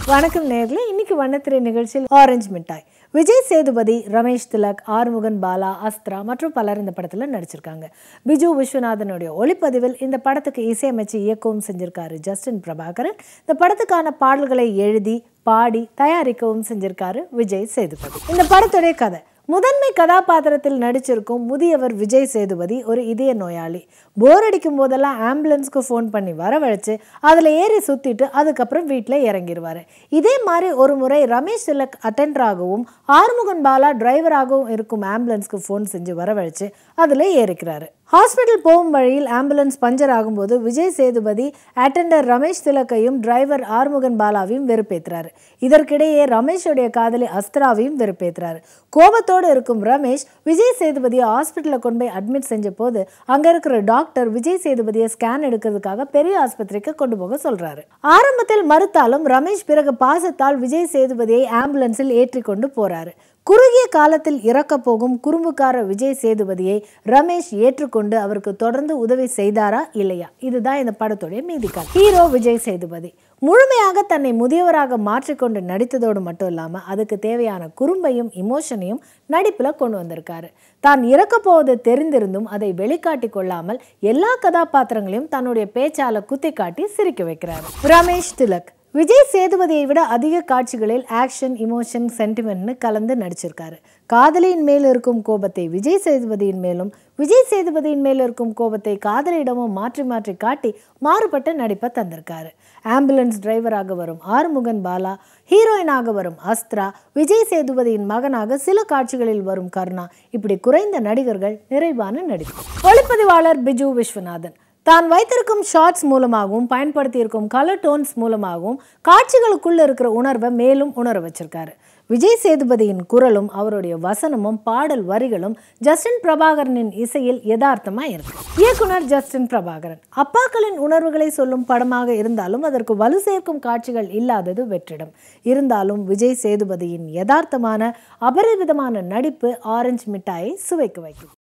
வணக்கம் நேர்களே இன்னைக்கு வண்ணத்திரை நிகழ்ச்சியில் ஆரஞ்சு மிட்டாய் விஜய் சேதுபதி ரமேஷ் திலக் ஆறுமுகன் பாலா அஸ்த்ரா மற்றும் பலர் இந்த படத்துல நடிச்சிருக்காங்க பிஜு விஸ்வநாதனுடைய ஒளிப்பதிவில் இந்த படத்துக்கு இசையமைச்சு இயக்கவும் செஞ்சிருக்காரு ஜஸ்டின் பிரபாகரன் இந்த படத்துக்கான பாடல்களை எழுதி பாடி தயாரிக்கவும் செஞ்சிருக்காரு விஜய் சேதுபதி இந்த படத்துடைய கதை முதன்மை கதாபாத்திரத்தில் நடிச்சிருக்கும் முதியவர் விஜய் சேதுபதி ஒரு இதய நோயாளி போர் அடிக்கும் போதெல்லாம் ஆம்புலன்ஸ்க்கு ஃபோன் பண்ணி வரவழைச்சு அதில் ஏறி சுற்றிட்டு அதுக்கப்புறம் வீட்டில் இறங்கிடுவார் இதே மாதிரி ஒரு முறை ரமேஷ் திலக் அட்டெண்டராகவும் ஆறுமுகன் பாலா டிரைவராகவும் இருக்கும் ஆம்புலன்ஸ்க்கு ஃபோன் செஞ்சு வரவழைச்சு அதில் ஏறிக்கிறாரு ஹாஸ்பிட்டல் போகும் வழியில் ஆம்புலன்ஸ் பஞ்சர் ஆகும்போது விஜய் சேதுபதி அட்டெண்டர் ரமேஷ் திலக்கையும் டிரைவர் ஆறுமுகன் பாலாவையும் வெறுப்பேத்துறாரு இதற்கிடையே ரமேஷோடைய காதலி அஸ்திராவையும் வெறுப்பேத்துறாரு கோபத்தோடு இருக்கும் ரமேஷ் விஜய் சேதுபதியை ஹாஸ்பிட்டலில் கொண்டு போய் அட்மிட் செஞ்ச போது அங்க இருக்கிற டாக்டர் விஜய் சேதுபதியை ஸ்கேன் எடுக்கிறதுக்காக பெரிய ஆஸ்பத்திரிக்கு கொண்டு போக சொல்றாரு ஆரம்பத்தில் மறுத்தாலும் ரமேஷ் பிறகு பாசத்தால் விஜய் சேதுபதியை ஆம்புலன்ஸில் ஏற்றி கொண்டு போறாரு குறுகிய காலத்தில் இறக்க போகும் குறும்புக்கார விஜய் சேதுபதியை ரமேஷ் ஏற்றுக்கொண்டு அவருக்கு தொடர்ந்து உதவி செய்தாரா இல்லையா இதுதான் இந்த படத்துடைய மீதி கதை ஹீரோ விஜய் சேதுபதி முழுமையாக தன்னை முதியவராக மாற்றிக்கொண்டு நடித்ததோடு மட்டும் இல்லாமல் அதுக்கு தேவையான குறும்பையும் இமோஷனையும் நடிப்பில் கொண்டு வந்திருக்காரு தான் இறக்க போவது தெரிந்திருந்தும் அதை வெளிக்காட்டி கொள்ளாமல் எல்லா கதாபாத்திரங்களையும் தன்னுடைய பேச்சால குத்தி காட்டி சிரிக்க வைக்கிறார் ரமேஷ் திலக் விஜய் சேதுபதியை விட அதிக காட்சிகளில் ஆக்ஷன் இமோஷன் சென்டிமெண்ட்னு கலந்து நடிச்சிருக்காரு காதலியின் மேல் இருக்கும் கோபத்தை விஜய் சேதுபதியின் மேலும் விஜய் சேதுபதியின் மேல் இருக்கும் கோபத்தை காதலியிடமும் மாற்றி மாற்றி காட்டி மாறுபட்ட நடிப்பை தந்திருக்காரு ஆம்புலன்ஸ் டிரைவராக வரும் ஆறுமுகன் பாலா ஹீரோயினாக வரும் அஸ்த்ரா விஜய் சேதுபதியின் மகனாக சில காட்சிகளில் வரும் கருணா இப்படி குறைந்த நடிகர்கள் நிறைவான நடிப்பு ஒளிப்பதிவாளர் பிஜு விஸ்வநாதன் தான் வைத்திருக்கும் ஷார்ட்ஸ் மூலமாகவும் பயன்படுத்தியிருக்கும் கலர் டோன்ஸ் மூலமாகவும் காட்சிகளுக்குள்ள இருக்கிற உணர்வை மேலும் உணர வச்சிருக்காரு விஜய் சேதுபதியின் குரலும் அவருடைய வசனமும் பாடல் வரிகளும் ஜஸ்டின் பிரபாகரனின் இசையில் யதார்த்தமா இருக்கு இயக்குனர் ஜஸ்டின் பிரபாகரன் அப்பாக்களின் உணர்வுகளை சொல்லும் படமாக இருந்தாலும் அதற்கு வலு சேர்க்கும் காட்சிகள் இல்லாதது வெற்றிடம் இருந்தாலும் விஜய் சேதுபதியின் யதார்த்தமான அபரிவிதமான நடிப்பு ஆரஞ்சு மிட்டாயை சுவைக்க வைக்கும்